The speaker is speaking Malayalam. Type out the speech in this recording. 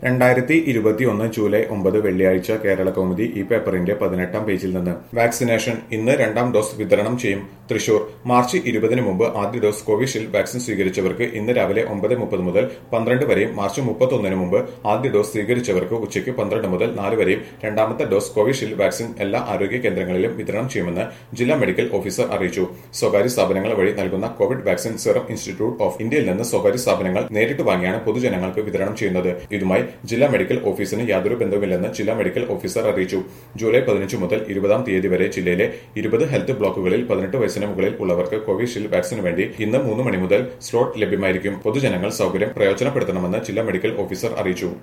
രണ്ടായിരത്തി ഇരുപത്തിയൊന്ന് ജൂലൈ ഒമ്പത് വെള്ളിയാഴ്ച കേരള കൗമുദി ഈ പേപ്പറിന്റെ പതിനെട്ടാം പേജിൽ നിന്ന് വാക്സിനേഷൻ ഇന്ന് രണ്ടാം ഡോസ് വിതരണം ചെയ്യും തൃശൂർ മാർച്ച് ഇരുപതിന് മുമ്പ് ആദ്യ ഡോസ് കോവിഷീൽഡ് വാക്സിൻ സ്വീകരിച്ചവർക്ക് ഇന്ന് രാവിലെ ഒമ്പത് മുപ്പത് മുതൽ പന്ത്രണ്ട് വരെയും മാർച്ച് മുപ്പത്തൊന്നിന് മുമ്പ് ആദ്യ ഡോസ് സ്വീകരിച്ചവർക്ക് ഉച്ചയ്ക്ക് പന്ത്രണ്ട് മുതൽ നാല് വരെയും രണ്ടാമത്തെ ഡോസ് കോവിഷീൽഡ് വാക്സിൻ എല്ലാ ആരോഗ്യ കേന്ദ്രങ്ങളിലും വിതരണം ചെയ്യുമെന്ന് ജില്ലാ മെഡിക്കൽ ഓഫീസർ അറിയിച്ചു സ്വകാര്യ സ്ഥാപനങ്ങൾ വഴി നൽകുന്ന covid vaccine serum institute of ഇന്ത്യയിൽ നിന്ന് സ്വകാര്യ സ്ഥാപനങ്ങൾ നേരിട്ട് വാങ്ങിയാണ് പൊതുജനങ്ങൾക്ക് വിതരണം ചെയ്യുന്നത് ഇതുമായി ജില്ലാ മെഡിക്കൽ ഓഫീസിന് യാതൊരു ബന്ധവുമില്ലെന്ന് ജില്ലാ മെഡിക്കൽ ഓഫീസർ അറിയിച്ചു ജൂലൈ പതിനഞ്ച് മുതൽ ഇരുപതാം തീയതി വരെ ജില്ലയിലെ ഇരുപത് ഹെൽത്ത് ബ്ലോക്കുകളിൽ പതിനെട്ട് വയസ്സിന് മുകളിൽ ഉള്ളവർക്ക് കോവിഷീൽഡ് വാക്സിന് വേണ്ടി ഇന്ന് മൂന്ന് മണി മുതൽ സ്ലോട്ട് ലഭ്യമായിരിക്കും പൊതുജനങ്ങൾ സൗകര്യം പ്രയോജനപ്പെടുത്തണമെന്ന് ജില്ലാ മെഡിക്കൽ ഓഫീസർ അറിയിച്ചു